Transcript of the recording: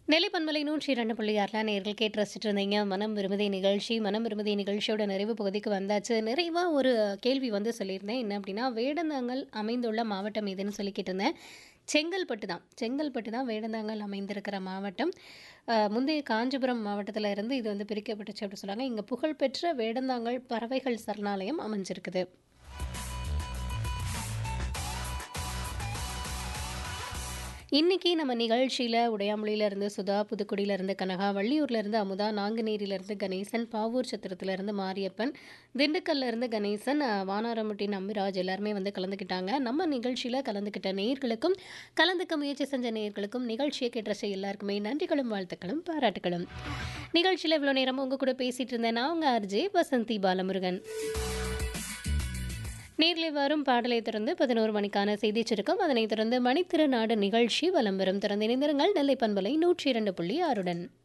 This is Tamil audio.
நெல்லை பண்பலை நூற்றி இரண்டு புள்ளி ஆறில் நேர்கள் கேட்டு ரசிச்சுட்டு இருந்தீங்க மனம் விரும்புதை நிகழ்ச்சி மனம் விரும்புதை நிகழ்ச்சியோட நிறைவு பகுதிக்கு வந்தாச்சு நிறைவாக ஒரு கேள்வி வந்து சொல்லியிருந்தேன் என்ன அப்படின்னா வேடந்தாங்கல் அமைந்துள்ள மாவட்டம் எதுன்னு சொல்லிக்கிட்டு இருந்தேன் செங்கல்பட்டு தான் செங்கல்பட்டு தான் வேடந்தாங்கல் அமைந்திருக்கிற மாவட்டம் அஹ், முந்தைய காஞ்சிபுரம் மாவட்டத்தில் இருந்து இது வந்து பிரிக்கப்பட்டுச்சு அப்படின்னு சொன்னாங்க இங்கே புகழ்பெற்ற வேடந்தாங்கல் பறவைகள் சரணாலயம் அமைஞ்சிருக்குது இன்னைக்கு நம்ம நிகழ்ச்சியில் உடையாமொழியிலேருந்து சுதா புதுக்குடியிலேருந்து கனகா வள்ளியூர்லேருந்து அமுதா நாங்குநேரியிலேருந்து கணேசன் பாவூர் சத்திரத்துலேருந்து மாரியப்பன் திண்டுக்கல்லேருந்து கணேசன் அஹ், வானாரமுட்டி நம்பிராஜ் எல்லாருமே வந்து கலந்துக்கிட்டாங்க நம்ம நிகழ்ச்சியில் கலந்துக்கிட்ட நேயர்களுக்கும் கலந்துக்க முயற்சி செஞ்ச நேயர்களுக்கும் நிகழ்ச்சியை கேட்ட செய்ய எல்லாருக்குமே நன்றிகளும் வாழ்த்துக்களும் பாராட்டுகளும் நிகழ்ச்சியில் இவ்வளோ நேரம் உங்கள் கூட பேசிகிட்டு இருந்தேன் நான் உங்கள் ஆர்ஜே வசந்தி பாலமுருகன் நேரில் வரும் பாடலை தொடர்ந்து பதினோரு மணிக்கான செய்தி சுருக்கம் அதனைத் தொடர்ந்து மணித்திருநாடு நிகழ்ச்சி வலம் வரும் திறந்து இணைந்திருங்கள் நெல்லை பண்பலை நூற்றி இரண்டு புள்ளி ஆறுடன்